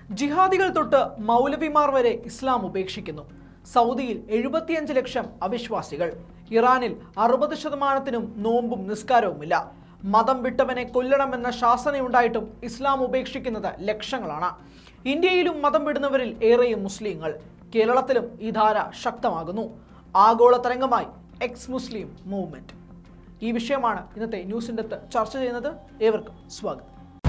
ജിഹാദികൾ തൊട്ട് മൗലവിമാർ വരെ ഇസ്ലാം ഉപേക്ഷിക്കുന്നു സൗദിയിൽ എഴുപത്തിയഞ്ച് ലക്ഷം അവിശ്വാസികൾ ഇറാനിൽ അറുപത് ശതമാനത്തിനും നോമ്പും നിസ്കാരവുമില്ല മതം വിട്ടവനെ കൊല്ലണമെന്ന ശാസനയുണ്ടായിട്ടും ഇസ്ലാം ഉപേക്ഷിക്കുന്നത് ലക്ഷങ്ങളാണ് ഇന്ത്യയിലും മതം വിടുന്നവരിൽ ഏറെയും മുസ്ലിങ്ങൾ കേരളത്തിലും ഈ ധാര ശക്തമാകുന്നു ആഗോള തരംഗമായി എക്സ് മുസ്ലിം മൂവ്മെന്റ് ഈ വിഷയമാണ് ഇന്നത്തെ ന്യൂസിൻ്റെ അകത്ത് ചർച്ച ചെയ്യുന്നത് ഏവർക്കും സ്വാഗതം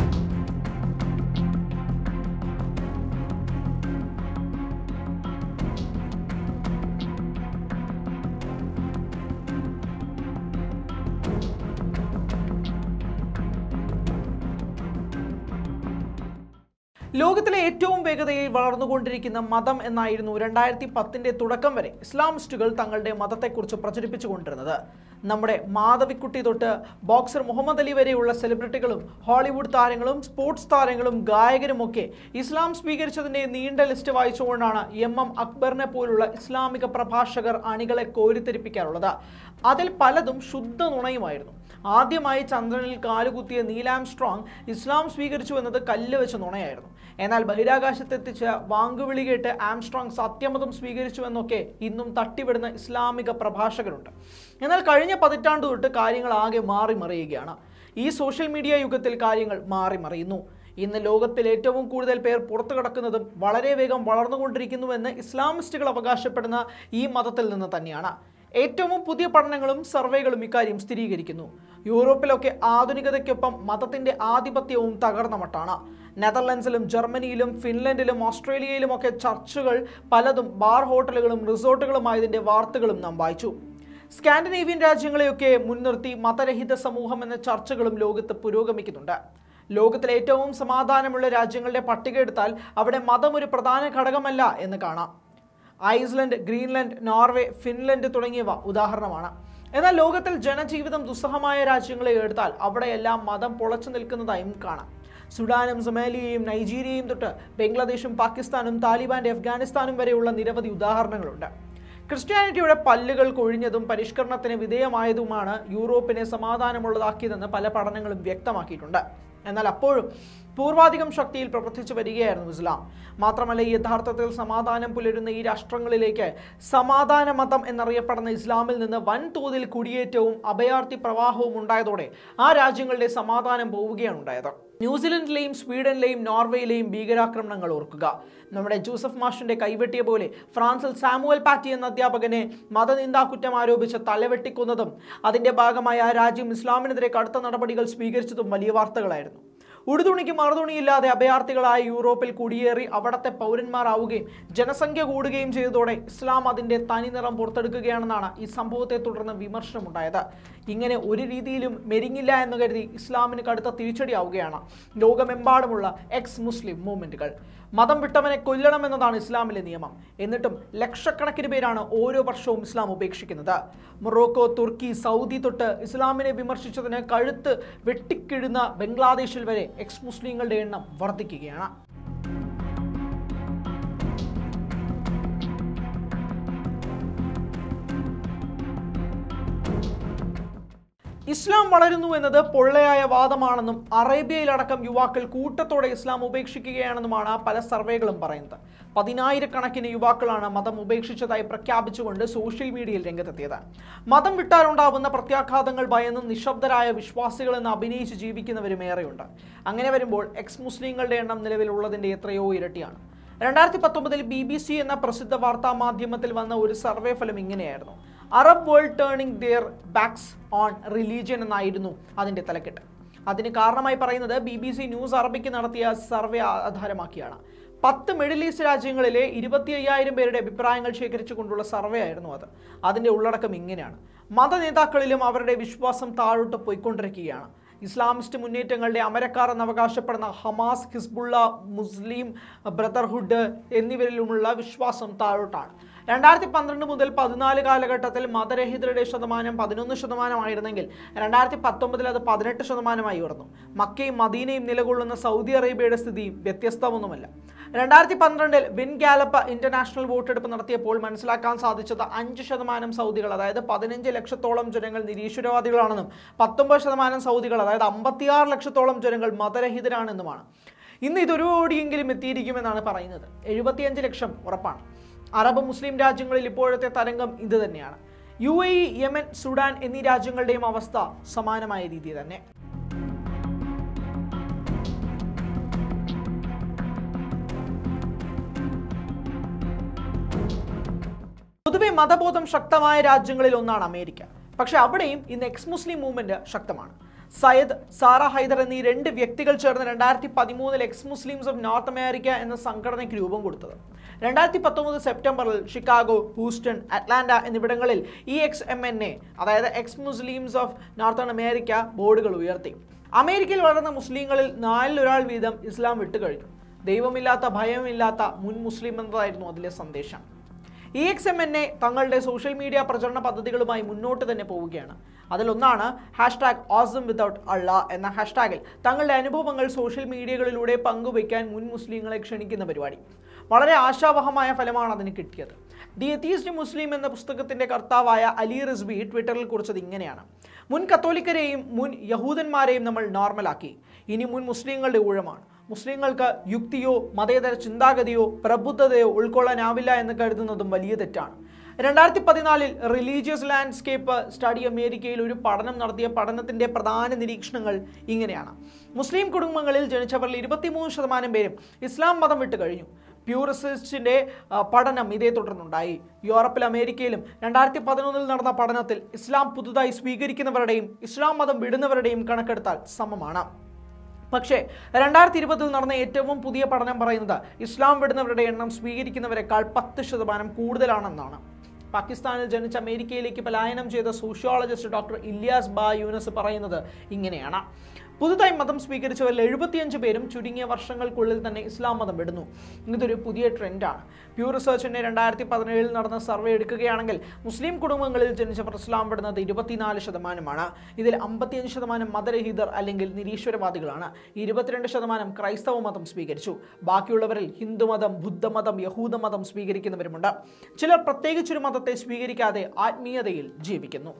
ലോകത്തിലെ ഏറ്റവും വേഗതയിൽ വളർന്നുകൊണ്ടിരിക്കുന്ന മതം എന്നായിരുന്നു രണ്ടായിരത്തി പത്തിന്റെ തുടക്കം വരെ ഇസ്ലാമിസ്റ്റുകൾ തങ്ങളുടെ മതത്തെക്കുറിച്ച് പ്രചരിപ്പിച്ചുകൊണ്ടിരുന്നത് നമ്മുടെ മാധവിക്കുട്ടി തൊട്ട് ബോക്സർ മുഹമ്മദ് അലി വരെയുള്ള സെലിബ്രിറ്റികളും ഹോളിവുഡ് താരങ്ങളും സ്പോർട്സ് താരങ്ങളും ഗായകരുമൊക്കെ ഇസ്ലാം സ്വീകരിച്ചതിന്റെ നീണ്ട ലിസ്റ്റ് വായിച്ചുകൊണ്ടാണ് എം എം അക്ബറിനെ പോലുള്ള ഇസ്ലാമിക പ്രഭാഷകർ അണികളെ കോരിത്തെരിപ്പിക്കാറുള്ളത് അതിൽ പലതും ശുദ്ധ നുണയുമായിരുന്നു ആദ്യമായി ചന്ദ്രനിൽ കാലുകുത്തിയ നീലാം സ്ട്രോങ് ഇസ്ലാം സ്വീകരിച്ചു എന്നത് കല്ല് വെച്ച നുണയായിരുന്നു എന്നാൽ ബഹിരാകാശത്തെത്തിച്ച വാങ്കുവിളി കേട്ട് ആംസ്ട്രോങ് സത്യമതം സ്വീകരിച്ചു എന്നൊക്കെ ഇന്നും തട്ടിവിടുന്ന ഇസ്ലാമിക പ്രഭാഷകരുണ്ട് എന്നാൽ കഴിഞ്ഞ പതിറ്റാണ്ട് തൊട്ട് കാര്യങ്ങൾ ആകെ മാറി മറിയുകയാണ് ഈ സോഷ്യൽ മീഡിയ യുഗത്തിൽ കാര്യങ്ങൾ മാറി മറിയുന്നു ഇന്ന് ലോകത്തിൽ ഏറ്റവും കൂടുതൽ പേർ പുറത്തു കിടക്കുന്നതും വളരെ വേഗം വളർന്നുകൊണ്ടിരിക്കുന്നുവെന്ന് ഇസ്ലാമിസ്റ്റുകൾ അവകാശപ്പെടുന്ന ഈ മതത്തിൽ നിന്ന് തന്നെയാണ് ഏറ്റവും പുതിയ പഠനങ്ങളും സർവേകളും ഇക്കാര്യം സ്ഥിരീകരിക്കുന്നു യൂറോപ്പിലൊക്കെ ആധുനികതയ്ക്കൊപ്പം മതത്തിന്റെ ആധിപത്യവും തകർന്ന മട്ടാണ് നെതർലൻഡ്സിലും ജർമ്മനിയിലും ഫിൻലൻഡിലും ഓസ്ട്രേലിയയിലുമൊക്കെ ചർച്ചുകൾ പലതും ബാർ ഹോട്ടലുകളും റിസോർട്ടുകളുമായതിന്റെ വാർത്തകളും നാം വായിച്ചു സ്കാൻഡിനേവിയൻ രാജ്യങ്ങളെയൊക്കെ മുൻനിർത്തി മതരഹിത സമൂഹം എന്ന ചർച്ചകളും ലോകത്ത് പുരോഗമിക്കുന്നുണ്ട് ലോകത്തിലെ ഏറ്റവും സമാധാനമുള്ള രാജ്യങ്ങളുടെ പട്ടിക എടുത്താൽ അവിടെ മതം ഒരു പ്രധാന ഘടകമല്ല എന്ന് കാണാം ഐസ്ലൻഡ് ഗ്രീൻലൻഡ് നോർവേ ഫിൻലൻഡ് തുടങ്ങിയവ ഉദാഹരണമാണ് എന്നാൽ ലോകത്തിൽ ജനജീവിതം ദുസ്സഹമായ രാജ്യങ്ങളെ എടുത്താൽ അവിടെയെല്ലാം മതം പൊളച്ചു നിൽക്കുന്നതായും കാണാം സുഡാനും സൊമാലിയയും നൈജീരിയയും തൊട്ട് ബംഗ്ലാദേശും പാകിസ്ഥാനും താലിബാന്റെ അഫ്ഗാനിസ്ഥാനും വരെയുള്ള നിരവധി ഉദാഹരണങ്ങളുണ്ട് ക്രിസ്ത്യാനിറ്റിയുടെ പല്ലുകൾ കൊഴിഞ്ഞതും പരിഷ്കരണത്തിന് വിധേയമായതുമാണ് യൂറോപ്പിനെ സമാധാനമുള്ളതാക്കിയതെന്ന് പല പഠനങ്ങളും വ്യക്തമാക്കിയിട്ടുണ്ട് എന്നാൽ അപ്പോഴും പൂർവാധികം ശക്തിയിൽ പ്രവർത്തിച്ചു വരികയായിരുന്നു ഇസ്ലാം മാത്രമല്ല ഈ യഥാർത്ഥത്തിൽ സമാധാനം പുലരുന്ന ഈ രാഷ്ട്രങ്ങളിലേക്ക് സമാധാന മതം എന്നറിയപ്പെടുന്ന ഇസ്ലാമിൽ നിന്ന് വൻതോതിൽ കുടിയേറ്റവും അഭയാർത്ഥി പ്രവാഹവും ഉണ്ടായതോടെ ആ രാജ്യങ്ങളുടെ സമാധാനം പോവുകയാണ് ഉണ്ടായത് ന്യൂസിലൻഡിലെയും സ്വീഡനിലെയും നോർവേയിലെയും ഭീകരാക്രമണങ്ങൾ ഓർക്കുക നമ്മുടെ ജോസഫ് മാഷിന്റെ കൈവെട്ടിയ പോലെ ഫ്രാൻസിൽ സാമുവൽ പാറ്റി എന്ന അധ്യാപകനെ മതനിന്ദാ കുറ്റം ആരോപിച്ച് തലവെട്ടിക്കൊന്നതും അതിന്റെ ഭാഗമായി ആ രാജ്യം ഇസ്ലാമിനെതിരെ കടുത്ത നടപടികൾ സ്വീകരിച്ചതും വലിയ വാർത്തകളായിരുന്നു ഉടുതുണിക്ക് മറുതുണിയില്ലാതെ അഭയാർത്ഥികളായ യൂറോപ്പിൽ കുടിയേറി അവിടത്തെ പൗരന്മാരാവുകയും ജനസംഖ്യ കൂടുകയും ചെയ്തതോടെ ഇസ്ലാം അതിന്റെ തനിനിറം പുറത്തെടുക്കുകയാണെന്നാണ് ഈ സംഭവത്തെ തുടർന്ന് വിമർശനമുണ്ടായത് ഇങ്ങനെ ഒരു രീതിയിലും മെരിങ്ങില്ല എന്ന് കരുതി ഇസ്ലാമിന് കടുത്ത തിരിച്ചടിയാവുകയാണ് ലോകമെമ്പാടുമുള്ള എക്സ് മുസ്ലിം മൂവ്മെന്റുകൾ മതം വിട്ടവനെ കൊല്ലണമെന്നതാണ് ഇസ്ലാമിലെ നിയമം എന്നിട്ടും ലക്ഷക്കണക്കിന് പേരാണ് ഓരോ വർഷവും ഇസ്ലാം ഉപേക്ഷിക്കുന്നത് മൊറോക്കോ തുർക്കി സൗദി തൊട്ട് ഇസ്ലാമിനെ വിമർശിച്ചതിന് കഴുത്ത് വെട്ടിക്കിഴുന്ന ബംഗ്ലാദേശിൽ വരെ എക്സ് മുസ്ലിങ്ങളുടെ എണ്ണം വർദ്ധിക്കുകയാണ് ഇസ്ലാം വളരുന്നു എന്നത് പൊള്ളയായ വാദമാണെന്നും അറേബ്യയിലടക്കം യുവാക്കൾ കൂട്ടത്തോടെ ഇസ്ലാം ഉപേക്ഷിക്കുകയാണെന്നുമാണ് പല സർവേകളും പറയുന്നത് പതിനായിരക്കണക്കിന് യുവാക്കളാണ് മതം ഉപേക്ഷിച്ചതായി പ്രഖ്യാപിച്ചുകൊണ്ട് സോഷ്യൽ മീഡിയയിൽ രംഗത്തെത്തിയത് മതം വിട്ടാലുണ്ടാവുന്ന പ്രത്യാഘാതങ്ങൾ ഭയന്നും നിശബ്ദരായ വിശ്വാസികളെന്ന് അഭിനയിച്ച് ജീവിക്കുന്നവരും ഏറെയുണ്ട് അങ്ങനെ വരുമ്പോൾ എക്സ് മുസ്ലിങ്ങളുടെ എണ്ണം നിലവിലുള്ളതിൻ്റെ എത്രയോ ഇരട്ടിയാണ് രണ്ടായിരത്തി പത്തൊമ്പതിൽ ബി ബി സി എന്ന പ്രസിദ്ധ വാർത്താ മാധ്യമത്തിൽ വന്ന ഒരു സർവേ ഫലം ഇങ്ങനെയായിരുന്നു Arab world turning their backs on religion എന്നായിരുന്നു അതിൻ്റെ തലക്കെട്ട് അതിന് കാരണമായി പറയുന്നത് ബി ബി സി ന്യൂസ് അറബിക്ക് നടത്തിയ സർവേ ആധാരമാക്കിയാണ് പത്ത് മിഡിൽ ഈസ്റ്റ് രാജ്യങ്ങളിലെ ഇരുപത്തി അയ്യായിരം പേരുടെ അഭിപ്രായങ്ങൾ ശേഖരിച്ചുകൊണ്ടുള്ള സർവേ ആയിരുന്നു അത് അതിൻ്റെ ഉള്ളടക്കം ഇങ്ങനെയാണ് മത നേതാക്കളിലും അവരുടെ വിശ്വാസം താഴോട്ട് പോയിക്കൊണ്ടിരിക്കുകയാണ് ഇസ്ലാമിസ്റ്റ് മുന്നേറ്റങ്ങളുടെ അമരക്കാർ എന്ന് അവകാശപ്പെടുന്ന ഹമാസ് ഹിസ്ബുള്ള മുസ്ലിം ബ്രദർഹുഡ് എന്നിവരിലുമുള്ള വിശ്വാസം താഴോട്ടാണ് രണ്ടായിരത്തി പന്ത്രണ്ട് മുതൽ പതിനാല് കാലഘട്ടത്തിൽ മതരഹിതരുടെ ശതമാനം പതിനൊന്ന് ശതമാനമായിരുന്നെങ്കിൽ രണ്ടായിരത്തി പത്തൊമ്പതിൽ അത് പതിനെട്ട് ശതമാനമായി ഉയർന്നു മക്കയും മദീനയും നിലകൊള്ളുന്ന സൗദി അറേബ്യയുടെ സ്ഥിതി വ്യത്യസ്തമൊന്നുമല്ല രണ്ടായിരത്തി പന്ത്രണ്ടിൽ വിൻ ഗാലപ്പ് ഇന്റർനാഷണൽ വോട്ടെടുപ്പ് നടത്തിയപ്പോൾ മനസ്സിലാക്കാൻ സാധിച്ചത് അഞ്ച് ശതമാനം സൗദികൾ അതായത് പതിനഞ്ച് ലക്ഷത്തോളം ജനങ്ങൾ നിരീശ്വരവാദികളാണെന്നും പത്തൊമ്പത് ശതമാനം സൗദികൾ അതായത് അമ്പത്തിയാറ് ലക്ഷത്തോളം ജനങ്ങൾ മതരഹിതരാണെന്നുമാണ് ഇന്ന് ഇതൊരു കോടിയെങ്കിലും എത്തിയിരിക്കുമെന്നാണ് പറയുന്നത് എഴുപത്തിയഞ്ച് ലക്ഷം ഉറപ്പാണ് അറബ് മുസ്ലിം രാജ്യങ്ങളിൽ ഇപ്പോഴത്തെ തരംഗം ഇത് തന്നെയാണ് U A E Yemen Sudan എന്നീ രാജ്യങ്ങളുടെയും അവസ്ഥ സമാനമായ രീതി തന്നെ പൊതുവെ മതബോധം ശക്തമായ രാജ്യങ്ങളിൽ ഒന്നാണ് അമേരിക്ക പക്ഷെ അവിടെയും ഇന്ന് എക്സ് മുസ്ലിം മൂവ്മെന്റ് ശക്തമാണ് സയ്യദ് സാറ ഹൈദർ എന്നീ രണ്ട് വ്യക്തികൾ ചേർന്ന് രണ്ടായിരത്തി പതിമൂന്നിൽ ex Muslims of North America എന്ന സംഘടനയ്ക്ക് രൂപം കൊടുത്തത് രണ്ടായിരത്തി പത്തൊമ്പത് സെപ്റ്റംബറിൽ ഷിക്കാഗോ ഹൂസ്റ്റൺ അറ്റ്ലാന്റ എന്നിവിടങ്ങളിൽ E X M N A അതായത് ex Muslims of Northern America ബോർഡുകൾ ഉയർത്തി അമേരിക്കയിൽ വളർന്ന മുസ്ലിങ്ങളിൽ നാലിലൊരാൾ വീതം ഇസ്ലാം വിട്ടുകഴിഞ്ഞു ദൈവമില്ലാത്ത ഭയമില്ലാത്ത മുൻ മുസ്ലിം എന്നതായിരുന്നു അതിലെ സന്ദേശം E X M N A തങ്ങളുടെ സോഷ്യൽ മീഡിയ പ്രചരണ പദ്ധതികളുമായി മുന്നോട്ട് തന്നെ പോവുകയാണ് അതിലൊന്നാണ് ഹാഷ്ടാഗ് ഓസം വിതൗട്ട് അള്ള എന്ന ഹാഷ്ടാഗിൽ തങ്ങളുടെ അനുഭവങ്ങൾ സോഷ്യൽ മീഡിയകളിലൂടെ പങ്കുവയ്ക്കാൻ മുൻ മുസ്ലിങ്ങളെ ക്ഷണിക്കുന്ന പരിപാടി വളരെ ആശാവഹമായ ഫലമാണ് അതിന് കിട്ടിയത് ദി എത്തീസ്റ്റ് മുസ്ലിം എന്ന പുസ്തകത്തിന്റെ കർത്താവായ അലി റിസ്ബി ട്വിറ്ററിൽ കുറിച്ചത് ഇങ്ങനെയാണ് മുൻ കത്തോലിക്കരെയും മുൻ യഹൂദന്മാരെയും നമ്മൾ നോർമലാക്കി ഇനി മുൻ മുസ്ലിങ്ങളുടെ ഊഴമാണ് മുസ്ലിങ്ങൾക്ക് യുക്തിയോ മതേതര ചിന്താഗതിയോ പ്രബുദ്ധതയോ ഉൾക്കൊള്ളാനാവില്ല എന്ന് കരുതുന്നതും വലിയ തെറ്റാണ് രണ്ടായിരത്തി പതിനാലിൽ റിലീജിയസ് ലാൻഡ്സ്കേപ്പ് സ്റ്റഡി അമേരിക്കയിൽ ഒരു പഠനം നടത്തിയ പഠനത്തിന്റെ പ്രധാന നിരീക്ഷണങ്ങൾ ഇങ്ങനെയാണ് മുസ്ലിം കുടുംബങ്ങളിൽ ജനിച്ചവരിൽ ഇരുപത്തിമൂന്ന് ശതമാനം പേരും ഇസ്ലാം മതം വിട്ട് കഴിഞ്ഞു പ്യൂ റിസർച്ചിന്റെ ആ, പഠനം ഇതേ തുടർന്നുണ്ടായി യൂറപ്പിൽ അമേരിക്കയിലും രണ്ടായിരത്തി പതിനൊന്നിൽ നടന്ന പഠനത്തിൽ ഇസ്ലാം പുതുതായി സ്വീകരിക്കുന്നവരുടെയും ഇസ്ലാം മതം വിടുന്നവരുടെയും കണക്കെടുത്താൽ സമമാണ് പക്ഷേ രണ്ടായിരത്തി ഇരുപതിൽ നടന്ന ഏറ്റവും പുതിയ പഠനം പറയുന്നത് ഇസ്ലാം വിടുന്നവരുടെ എണ്ണം സ്വീകരിക്കുന്നവരെക്കാൾ പത്ത് ശതമാനം കൂടുതലാണെന്നാണ് പാകിസ്ഥാനിൽ ജനിച്ച അമേരിക്കയിലേക്ക് പലായനം ചെയ്ത സോഷ്യോളജിസ്റ്റ് ഡോക്ടർ ഇല്യാസ് ബാ യൂനസ് പറയുന്നത് ഇങ്ങനെയാണ് പുതുതായി മതം സ്വീകരിച്ചവരിൽ എഴുപത്തിയഞ്ച് പേരും ചുരുങ്ങിയ വർഷങ്ങൾക്കുള്ളിൽ തന്നെ ഇസ്ലാം മതം വിടുന്നു ഇതൊരു പുതിയ ട്രെൻഡാണ് പ്യൂ റിസർച്ചിന്റെ രണ്ടായിരത്തി പതിനേഴിൽ നടന്ന സർവേ എടുക്കുകയാണെങ്കിൽ മുസ്ലിം കുടുംബങ്ങളിൽ ജനിച്ചവർ ഇസ്ലാം വിടുന്നത് ഇരുപത്തിനാല് ശതമാനമാണ് ഇതിൽ അമ്പത്തിയഞ്ച് ശതമാനം മതരഹിതർ അല്ലെങ്കിൽ നിരീശ്വരവാദികളാണ് ഇരുപത്തിരണ്ട് ശതമാനം ക്രൈസ്തവ മതം സ്വീകരിച്ചു ബാക്കിയുള്ളവരിൽ ഹിന്ദുമതം ബുദ്ധമതം യഹൂദമതം സ്വീകരിക്കുന്നവരുമുണ്ട് ചിലർ പ്രത്യേകിച്ചൊരു മതത്തെ സ്വീകരിക്കാതെ ആത്മീയതയിൽ ജീവിക്കുന്നു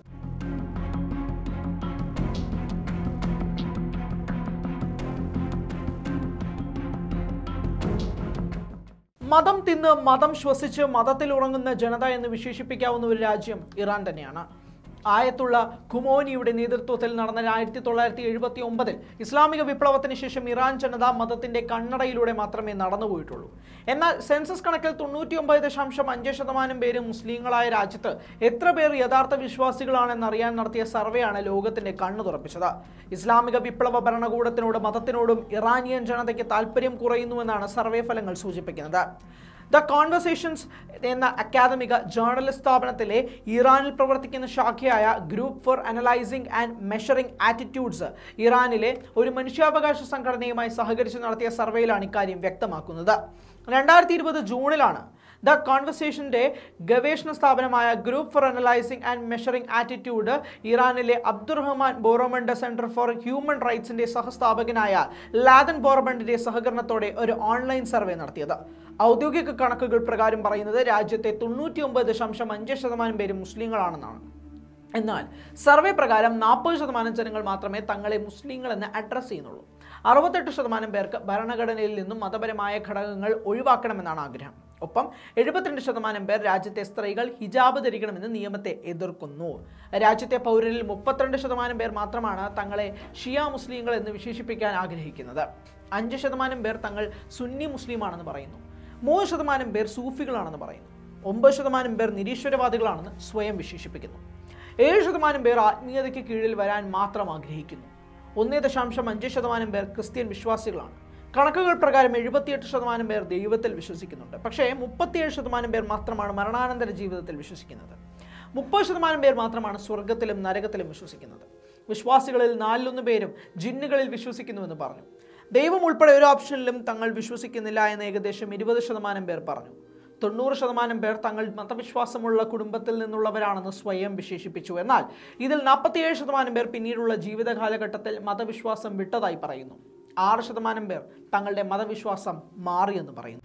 മതം തിന്ന് മതം ശ്വസിച്ച് മതത്തിൽ ഉറങ്ങുന്ന ജനത എന്ന് വിശേഷിപ്പിക്കാവുന്ന ഒരു രാജ്യം ഇറാൻ തന്നെയാണ് ആയത്തുള്ള ഖുമോനിയുടെ നേതൃത്വത്തിൽ നടന്ന ആയിരത്തി തൊള്ളായിരത്തി എഴുപത്തി ഒമ്പതിൽ ഇസ്ലാമിക വിപ്ലവത്തിന് ശേഷം ഇറാൻ ജനത മതത്തിന്റെ കണ്ണടയിലൂടെ മാത്രമേ നടന്നുപോയിട്ടുള്ളൂ എന്നാൽ സെൻസസ് കണക്കിൽ തൊണ്ണൂറ്റി ഒമ്പത് ദശാംശം അഞ്ച് ശതമാനം പേര് മുസ്ലിങ്ങളായ രാജ്യത്ത് എത്ര പേർ യഥാർത്ഥ വിശ്വാസികളാണെന്നറിയാൻ നടത്തിയ സർവേയാണ് ലോകത്തിന്റെ കണ്ണു തുറപ്പിച്ചത് ഇസ്ലാമിക വിപ്ലവ ഭരണകൂടത്തിനോട് മതത്തിനോടും ഇറാനിയൻ ജനതയ്ക്ക് താല്പര്യം കുറയുന്നുവെന്നാണ് സർവേ ഫലങ്ങൾ സൂചിപ്പിക്കുന്നത് ദ കോൺവെർസേഷൻസ് എന്ന അക്കാദമിക ജേർണലിസ്റ്റ് സ്ഥാപനത്തിലെ ഇറാനിൽ പ്രവർത്തിക്കുന്ന ശാഖയായ group for analysing and measuring attitudes ഇറാനിലെ ഒരു മനുഷ്യാവകാശ സംഘടനയുമായി സഹകരിച്ച് നടത്തിയ സർവേയിലാണ് ഇക്കാര്യം വ്യക്തമാക്കുന്നത് രണ്ടായിരത്തി ഇരുപത് ജൂണിലാണ് ദ കോൺവെർസേഷന്റെ ഗവേഷണ സ്ഥാപനമായ group for analysing and measuring attitude ഇറാനിലെ Abdorrahman Boroumand center for human റൈറ്റ്സിന്റെ സഹസ്ഥാപകനായ ലാദൻ ബോറബണ്ടിന്റെ സഹകരണത്തോടെ ഒരു ഓൺലൈൻ സർവേ നടത്തിയത് ഔദ്യോഗിക കണക്കുകൾ പ്രകാരം പറയുന്നത് രാജ്യത്തെ തൊണ്ണൂറ്റി ഒമ്പത് ദശാംശം അഞ്ച് ശതമാനം പേരും മുസ്ലിങ്ങളാണെന്നാണ് എന്നാൽ സർവേ പ്രകാരം നാൽപ്പത് ശതമാനം ജനങ്ങൾ മാത്രമേ തങ്ങളെ മുസ്ലിങ്ങൾ എന്ന് അഡ്രസ്സ് ചെയ്യുന്നുള്ളൂ അറുപത്തെട്ട് ശതമാനം പേർക്ക് ഭരണഘടനയിൽ നിന്നും മതപരമായ ഘടകങ്ങൾ ഒഴിവാക്കണമെന്നാണ് ആഗ്രഹം ഒപ്പം എഴുപത്തിരണ്ട് ശതമാനം പേർ രാജ്യത്തെ സ്ത്രീകൾ ഹിജാബ് ധരിക്കണമെന്ന് നിയമത്തെ എതിർക്കുന്നു രാജ്യത്തെ പൗരരിൽ മുപ്പത്തിരണ്ട് ശതമാനം പേർ മാത്രമാണ് തങ്ങളെ ഷിയ മുസ്ലിങ്ങൾ എന്ന് വിശേഷിപ്പിക്കാൻ ആഗ്രഹിക്കുന്നത് അഞ്ച് ശതമാനം പേർ തങ്ങൾ സുന്നി മുസ്ലിമാണെന്ന് പറയുന്നു മൂന്ന് ശതമാനം പേർ സൂഫികളാണെന്ന് പറയുന്നു ഒമ്പത് ശതമാനം പേർ നിരീശ്വരവാദികളാണെന്ന് സ്വയം വിശേഷിപ്പിക്കുന്നു ഏഴ് ശതമാനം പേർ ആത്മീയതയ്ക്ക് കീഴിൽ വരാൻ മാത്രം ആഗ്രഹിക്കുന്നു ഒന്നേ ദശാംശം അഞ്ച് ശതമാനം പേർ ക്രിസ്ത്യൻ വിശ്വാസികളാണ് കണക്കുകൾ പ്രകാരം എഴുപത്തിയെട്ട് ശതമാനം പേർ ദൈവത്തിൽ വിശ്വസിക്കുന്നുണ്ട് പക്ഷേ മുപ്പത്തിയേഴ് ശതമാനം പേർ മാത്രമാണ് മരണാനന്തര ജീവിതത്തിൽ വിശ്വസിക്കുന്നത് മുപ്പത് ശതമാനം പേർ മാത്രമാണ് സ്വർഗത്തിലും നരകത്തിലും വിശ്വസിക്കുന്നത് വിശ്വാസികളിൽ നാലിലൊന്ന് പേരും ജിന്നുകളിൽ വിശ്വസിക്കുന്നുവെന്ന് പറഞ്ഞു ദൈവം ഉൾപ്പെടെ ഒരു ഓപ്ഷനിലും തങ്ങൾ വിശ്വസിക്കുന്നില്ല എന്ന് ഏകദേശം ഇരുപത് ശതമാനം പേർ പറഞ്ഞു തൊണ്ണൂറ് ശതമാനം പേർ തങ്ങൾ മതവിശ്വാസമുള്ള കുടുംബത്തിൽ നിന്നുള്ളവരാണെന്ന് സ്വയം വിശേഷിപ്പിച്ചു എന്നാൽ ഇതിൽ നാൽപ്പത്തിയേഴ് ശതമാനം പേർ പിന്നീടുള്ള ജീവിത കാലഘട്ടത്തിൽ മതവിശ്വാസം വിട്ടതായി പറയുന്നു ആറ് ശതമാനം പേർ തങ്ങളുടെ മതവിശ്വാസം മാറിയെന്ന് പറയുന്നു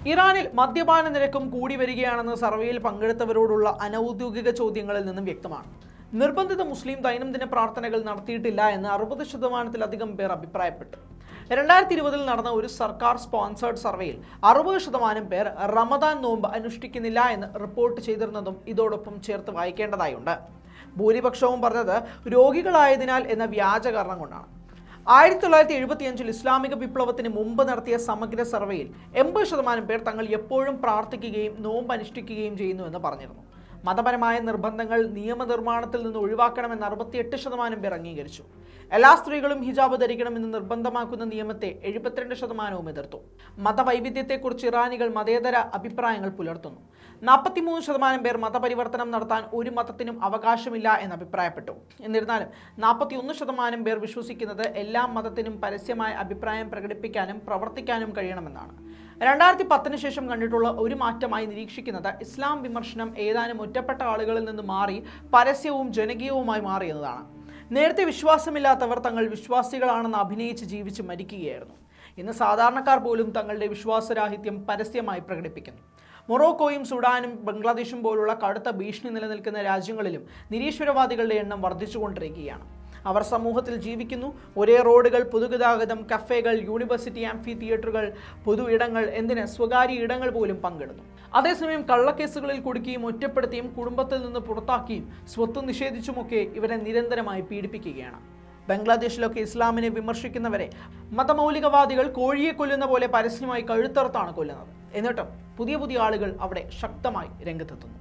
ഇറാനിൽ മദ്യപാന നിരക്കും കൂടി വരികയാണെന്ന് സർവേയിൽ പങ്കെടുത്തവരോടുള്ള അനൌദ്യോഗിക ചോദ്യങ്ങളിൽ നിന്നും വ്യക്തമാണ് നിർബന്ധിത മുസ്ലിം ദൈനംദിന പ്രാർത്ഥനകൾ നടത്തിയിട്ടില്ല എന്ന് അറുപത് ശതമാനത്തിലധികം പേർ അഭിപ്രായപ്പെട്ടു രണ്ടായിരത്തി ഇരുപതിൽ നടന്ന ഒരു സർക്കാർ സ്പോൺസേഡ് സർവേയിൽ അറുപത് ശതമാനം പേർ റമദാൻ നോമ്പ് അനുഷ്ഠിക്കുന്നില്ല എന്ന് റിപ്പോർട്ട് ചെയ്തിരുന്നതും ഇതോടൊപ്പം ചേർത്ത് വായിക്കേണ്ടതായുണ്ട് ഭൂരിപക്ഷവും പറഞ്ഞത് രോഗികളായതിനാൽ എന്ന വ്യാജ കാരണം കൊണ്ടാണ് ആയിരത്തി തൊള്ളായിരത്തി എഴുപത്തിയഞ്ചിൽ ഇസ്ലാമിക വിപ്ലവത്തിന് മുമ്പ് നടത്തിയ സമഗ്ര സർവേയിൽ എൺപത് ശതമാനം പേർ തങ്ങൾ എപ്പോഴും പ്രാർത്ഥിക്കുകയും നോമ്പ് അനുഷ്ഠിക്കുകയും ചെയ്യുന്നു എന്ന് പറഞ്ഞിരുന്നു മതപരമായ നിർബന്ധങ്ങൾ നിയമനിർമ്മാണത്തിൽ നിന്ന് ഒഴിവാക്കണമെന്ന് അറുപത്തിയെട്ട് ശതമാനം പേർ അംഗീകരിച്ചു എല്ലാ സ്ത്രീകളും ഹിജാബ് ധരിക്കണമെന്ന് നിർബന്ധമാക്കുന്ന നിയമത്തെ എഴുപത്തിരണ്ട് ശതമാനവും എതിർത്തു മതവൈവിധ്യത്തെക്കുറിച്ച് ഇറാനികൾ മതേതര അഭിപ്രായങ്ങൾ പുലർത്തുന്നു നാൽപ്പത്തിമൂന്ന് ശതമാനം പേർ മതപരിവർത്തനം നടത്താൻ ഒരു മതത്തിനും അവകാശമില്ല എന്ന് അഭിപ്രായപ്പെട്ടു എന്നിരുന്നാലും നാൽപ്പത്തിയൊന്ന് ശതമാനം പേർ വിശ്വസിക്കുന്നത് എല്ലാ മതത്തിനും പരസ്യമായ അഭിപ്രായം പ്രകടിപ്പിക്കാനും പ്രവർത്തിക്കാനും കഴിയണമെന്നാണ് രണ്ടായിരത്തി പത്തിന് ശേഷം കണ്ടിട്ടുള്ള ഒരു മാറ്റമായി നിരീക്ഷിക്കുന്നത് ഇസ്ലാം വിമർശനം ഏതാനും ഒറ്റപ്പെട്ട ആളുകളിൽ നിന്ന് മാറി പരസ്യവും ജനകീയവുമായി മാറി എന്നതാണ് നേരത്തെ വിശ്വാസമില്ലാത്തവർ തങ്ങൾ വിശ്വാസികളാണെന്ന് അഭിനയിച്ച് ജീവിച്ച് മരിക്കുകയായിരുന്നു ഇന്ന് സാധാരണക്കാർ പോലും തങ്ങളുടെ വിശ്വാസരാഹിത്യം പരസ്യമായി പ്രകടിപ്പിക്കുന്നു മൊറോക്കോയും സുഡാനും ബംഗ്ലാദേശും പോലുള്ള കടുത്ത ഭീഷണി നിലനിൽക്കുന്ന രാജ്യങ്ങളിലും നിരീശ്വരവാദികളുടെ എണ്ണം വർദ്ധിച്ചുകൊണ്ടിരിക്കുകയാണ് അവർ സമൂഹത്തിൽ ജീവിക്കുന്നു ഒരേ റോഡുകൾ പൊതുഗതാഗതം കഫേകൾ യൂണിവേഴ്സിറ്റി ആംഫി തിയേറ്ററുകൾ പൊതു ഇടങ്ങൾ എന്തിന് സ്വകാര്യ ഇടങ്ങൾ പോലും പങ്കിടുന്നു അതേസമയം കള്ളക്കേസുകളിൽ കുടുക്കിയും ഒറ്റപ്പെടുത്തിയും കുടുംബത്തിൽ നിന്ന് പുറത്താക്കിയും സ്വത്ത് നിഷേധിച്ചുമൊക്കെ ഇവരെ നിരന്തരമായി പീഡിപ്പിക്കുകയാണ് ബംഗ്ലാദേശിലൊക്കെ ഇസ്ലാമിനെ വിമർശിക്കുന്നവരെ മതമൗലികവാദികൾ കോഴിയെ കൊല്ലുന്ന പോലെ പരസ്യമായി കഴുത്തറുത്താണ് കൊല്ലുന്നത് എന്നിട്ടും പുതിയ പുതിയ ആളുകൾ അവിടെ ശക്തമായി രംഗത്തെത്തുന്നു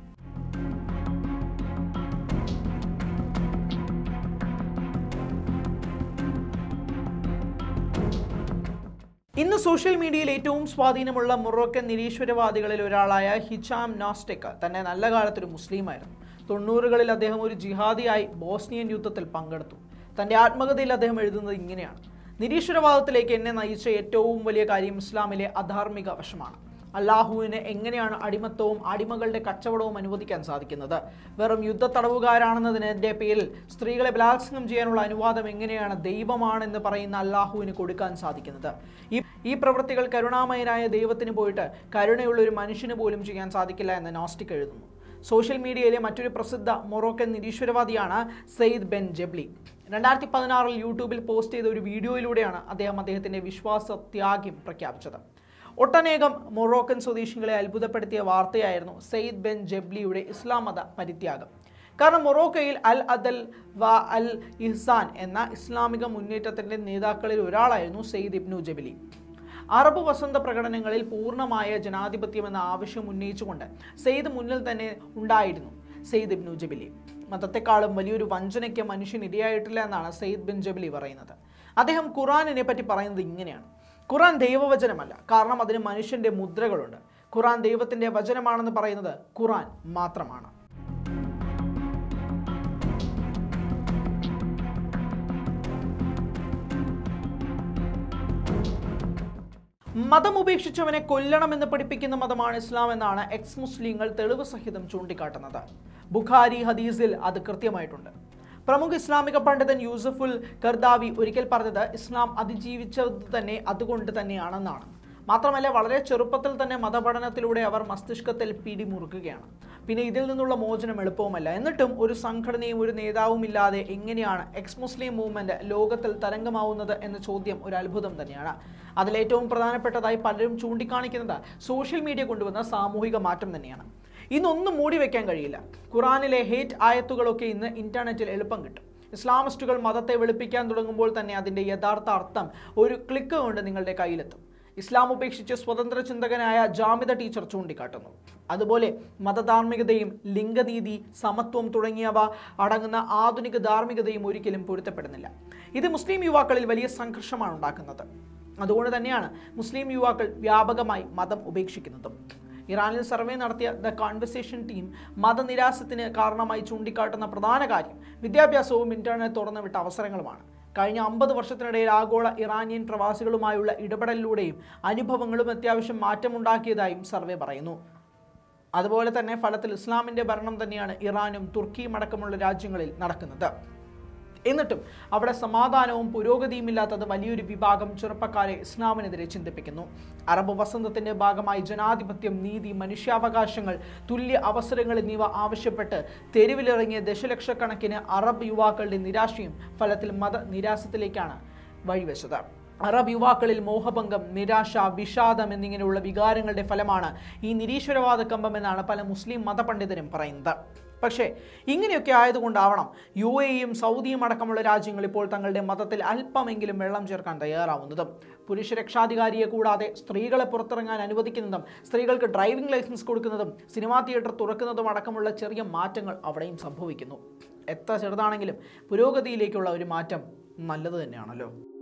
ഇന്ന് സോഷ്യൽ മീഡിയയിൽ ഏറ്റവും സ്വാധീനമുള്ള മൊറോക്കൻ നിരീശ്വരവാദികളിൽ ഒരാളായ ഹിച്ചാം നോസ്റ്റെക്ക തന്നെ നല്ല കാലത്തൊരു മുസ്ലിമായിരുന്നു തൊണ്ണൂറുകളിൽ അദ്ദേഹം ഒരു ജിഹാദിയായി ബോസ്നിയൻ യുദ്ധത്തിൽ പങ്കെടുത്തു തൻ്റെ ആത്മകഥയിൽ അദ്ദേഹം എഴുതുന്നത് ഇങ്ങനെയാണ് നിരീശ്വരവാദത്തിലേക്ക് എന്നെ നയിച്ച ഏറ്റവും വലിയ കാര്യം ഇസ്ലാമിലെ അധാർമിക വശമാണ് അള്ളാഹുവിന് എങ്ങനെയാണ് അടിമത്തവും അടിമകളുടെ കച്ചവടവും അനുവദിക്കാൻ സാധിക്കുന്നത് വെറും യുദ്ധ തടവുകാരാണെന്നതിൻ്റെ പേരിൽ സ്ത്രീകളെ ബലാത്സംഗം ചെയ്യാനുള്ള അനുവാദം എങ്ങനെയാണ് ദൈവമാണെന്ന് പറയുന്ന അള്ളാഹുവിന് കൊടുക്കാൻ സാധിക്കുന്നത് ഈ ഈ പ്രവൃത്തികൾ കരുണാമയനായ ദൈവത്തിന് പോയിട്ട് കരുണയുള്ള ഒരു മനുഷ്യന് പോലും ചെയ്യാൻ സാധിക്കില്ല എന്ന് നോസ്റ്റിക് എഴുതുന്നു സോഷ്യൽ മീഡിയയിലെ മറ്റൊരു പ്രസിദ്ധ മൊറോക്കൻ നിരീശ്വരവാദിയാണ് സെയ്ദ് ബെൻ ജെബ്ലി രണ്ടായിരത്തി പതിനാറിൽ യൂട്യൂബിൽ പോസ്റ്റ് ചെയ്ത ഒരു വീഡിയോയിലൂടെയാണ് അദ്ദേഹം അദ്ദേഹത്തിൻ്റെ വിശ്വാസ ത്യാഗം പ്രഖ്യാപിച്ചത് ഒട്ടനേകം മൊറോക്കൻ സ്വദേശികളെ അത്ഭുതപ്പെടുത്തിയ വാർത്തയായിരുന്നു സെയ്ദ് ബെൻ ജെബ്ലിയുടെ ഇസ്ലാം മത പരിത്യാഗം കാരണം മൊറോക്കയിൽ അൽ അദൽ വ അൽ ഇഹ്സാൻ എന്ന ഇസ്ലാമിക മുന്നേറ്റത്തിൻ്റെ നേതാക്കളിൽ ഒരാളായിരുന്നു സെയ്ദ് ഇബ്നു ജബിലി അറബ് വസന്ത പ്രകടനങ്ങളിൽ പൂർണ്ണമായ ജനാധിപത്യം എന്ന ആവശ്യം ഉന്നയിച്ചുകൊണ്ട് സെയ്ദ് മുന്നിൽ തന്നെ ഉണ്ടായിരുന്നു സെയ്ദ് ഇബ്നു ജബിലി മതത്തെക്കാളും വലിയൊരു വഞ്ചനയ്ക്ക് മനുഷ്യൻ ഇരയായിട്ടില്ല എന്നാണ് സെയ്ദ് ബിൻ ജബിലി പറയുന്നത് അദ്ദേഹം ഖുറാനിനെ പറ്റി പറയുന്നത് ഇങ്ങനെയാണ് ഖുറാൻ ദൈവവചനമല്ല കാരണം അതിന് മനുഷ്യന്റെ മുദ്രകളുണ്ട് ഖുറാൻ ദൈവത്തിന്റെ വചനമാണെന്ന് പറയുന്നത് ഖുറാൻ മാത്രമാണ് മതം ഉപേക്ഷിച്ചവനെ കൊല്ലണമെന്ന് പഠിപ്പിക്കുന്ന മതമാണ് ഇസ്ലാം എന്നാണ് എക്സ് മുസ്ലിങ്ങൾ തെളിവ് സഹിതം ചൂണ്ടിക്കാട്ടുന്നത് ബുഖാരി ഹദീസിൽ അത് കൃത്യമായിട്ടുണ്ട് പ്രമുഖ ഇസ്ലാമിക പണ്ഡിതൻ യൂസഫുൽ കർദാവി ഒരിക്കൽ പറഞ്ഞത് ഇസ്ലാം അതിജീവിച്ചത് തന്നെ അതുകൊണ്ട് തന്നെയാണെന്നാണ് മാത്രമല്ല വളരെ ചെറുപ്പത്തിൽ തന്നെ മതപഠനത്തിലൂടെ അവർ മസ്തിഷ്കത്തിൽ പിടിമുറുക്കുകയാണ് പിന്നെ ഇതിൽ നിന്നുള്ള മോചനം എളുപ്പവുമല്ല എന്നിട്ടും ഒരു സംഘടനയും ഒരു നേതാവും ഇല്ലാതെ എങ്ങനെയാണ് എക്സ് മുസ്ലിം മൂവ്മെന്റ് ലോകത്തിൽ തരംഗമാവുന്നത് എന്ന ചോദ്യം ഒരു അത്ഭുതം തന്നെയാണ് അതിലേറ്റവും പ്രധാനപ്പെട്ടതായി പലരും ചൂണ്ടിക്കാണിക്കുന്നത് സോഷ്യൽ മീഡിയ കൊണ്ടുവന്ന സാമൂഹിക മാറ്റം തന്നെയാണ് ഇന്നൊന്നും മൂടി വെക്കാൻ കഴിയില്ല ഖുറാനിലെ ഹേറ്റ് ആയത്തുകളൊക്കെ ഇന്ന് ഇന്റർനെറ്റിൽ എളുപ്പം കിട്ടും ഇസ്ലാമിസ്റ്റുകൾ മതത്തെ വെളുപ്പിക്കാൻ തുടങ്ങുമ്പോൾ തന്നെ അതിൻ്റെ യഥാർത്ഥ അർത്ഥം ഒരു ക്ലിക്ക് കൊണ്ട് നിങ്ങളുടെ കയ്യിലെത്തും ഇസ്ലാം ഉപേക്ഷിച്ച് സ്വതന്ത്ര ചിന്തകനായ ജാമിദ ടീച്ചർ ചൂണ്ടിക്കാട്ടുന്നു അതുപോലെ മതധാർമ്മികതയും ലിംഗനീതി സമത്വം തുടങ്ങിയവ അടങ്ങുന്ന ആധുനിക ധാർമ്മികതയും ഒരിക്കലും പൊരുത്തപ്പെടുന്നില്ല ഇത് മുസ്ലിം യുവാക്കളിൽ വലിയ സംഘർഷമാണ് ഉണ്ടാക്കുന്നത് അതുകൊണ്ട് തന്നെയാണ് മുസ്ലിം യുവാക്കൾ വ്യാപകമായി മതം ഉപേക്ഷിക്കുന്നതും ഇറാനിൽ സർവേ നടത്തിയ ദ കോൺവെർസേഷൻ ടീം മതനിരാസത്തിന് കാരണമായി ചൂണ്ടിക്കാട്ടുന്ന പ്രധാന കാര്യം വിദ്യാഭ്യാസവും ഇന്റർനെറ്റ് തുറന്നുവിട്ട അവസരങ്ങളുമാണ് കഴിഞ്ഞ അമ്പത് വർഷത്തിനിടയിൽ ആഗോള ഇറാനിയൻ പ്രവാസികളുമായുള്ള ഇടപെടലിലൂടെയും അനുഭവങ്ങളും അത്യാവശ്യം മാറ്റമുണ്ടാക്കിയതായും സർവേ പറയുന്നു അതുപോലെ തന്നെ ഫലത്തിൽ ഇസ്ലാമിൻ്റെ ഭരണം തന്നെയാണ് ഇറാനും തുർക്കിയും അടക്കമുള്ള രാജ്യങ്ങളിൽ നടക്കുന്നത് എന്നിട്ടും അവിടെ സമാധാനവും പുരോഗതിയും ഇല്ലാത്തത് വലിയൊരു വിഭാഗം ചെറുപ്പക്കാരെ ഇസ്ലാമിനെതിരെ ചിന്തിപ്പിക്കുന്നു അറബ് വസന്തത്തിന്റെ ഭാഗമായി ജനാധിപത്യം നീതി മനുഷ്യാവകാശങ്ങൾ തുല്യ അവസരങ്ങൾ എന്നിവ ആവശ്യപ്പെട്ട് തെരുവിലിറങ്ങിയ ദശലക്ഷക്കണക്കിന് അറബ് യുവാക്കളുടെ നിരാശയും ഫലത്തിൽ മത നിരാശത്തിലേക്കാണ് വഴിവെച്ചത് അറബ് യുവാക്കളിൽ മോഹഭംഗം നിരാശ വിഷാദം എന്നിങ്ങനെയുള്ള വികാരങ്ങളുടെ ഫലമാണ് ഈ നിരീശ്വരവാദ കമ്പം എന്നാണ് പല മുസ്ലിം മതപണ്ഡിതരും പറയുന്നത് പക്ഷേ ഇങ്ങനെയൊക്കെ ആയതുകൊണ്ടാവണം യു എയും സൗദിയും അടക്കമുള്ള രാജ്യങ്ങൾ ഇപ്പോൾ തങ്ങളുടെ മതത്തിൽ അല്പമെങ്കിലും വെള്ളം ചേർക്കാൻ തയ്യാറാവുന്നതും പുരുഷ രക്ഷാധികാരിയെ കൂടാതെ സ്ത്രീകളെ പുറത്തിറങ്ങാൻ അനുവദിക്കുന്നതും സ്ത്രീകൾക്ക് ഡ്രൈവിംഗ് ലൈസൻസ് കൊടുക്കുന്നതും സിനിമാ തിയേറ്റർ തുറക്കുന്നതും അടക്കമുള്ള ചെറിയ മാറ്റങ്ങൾ അവിടെയും സംഭവിക്കുന്നു എത്ര ചെറുതാണെങ്കിലും പുരോഗതിയിലേക്കുള്ള ഒരു മാറ്റം നല്ലത് തന്നെയാണല്ലോ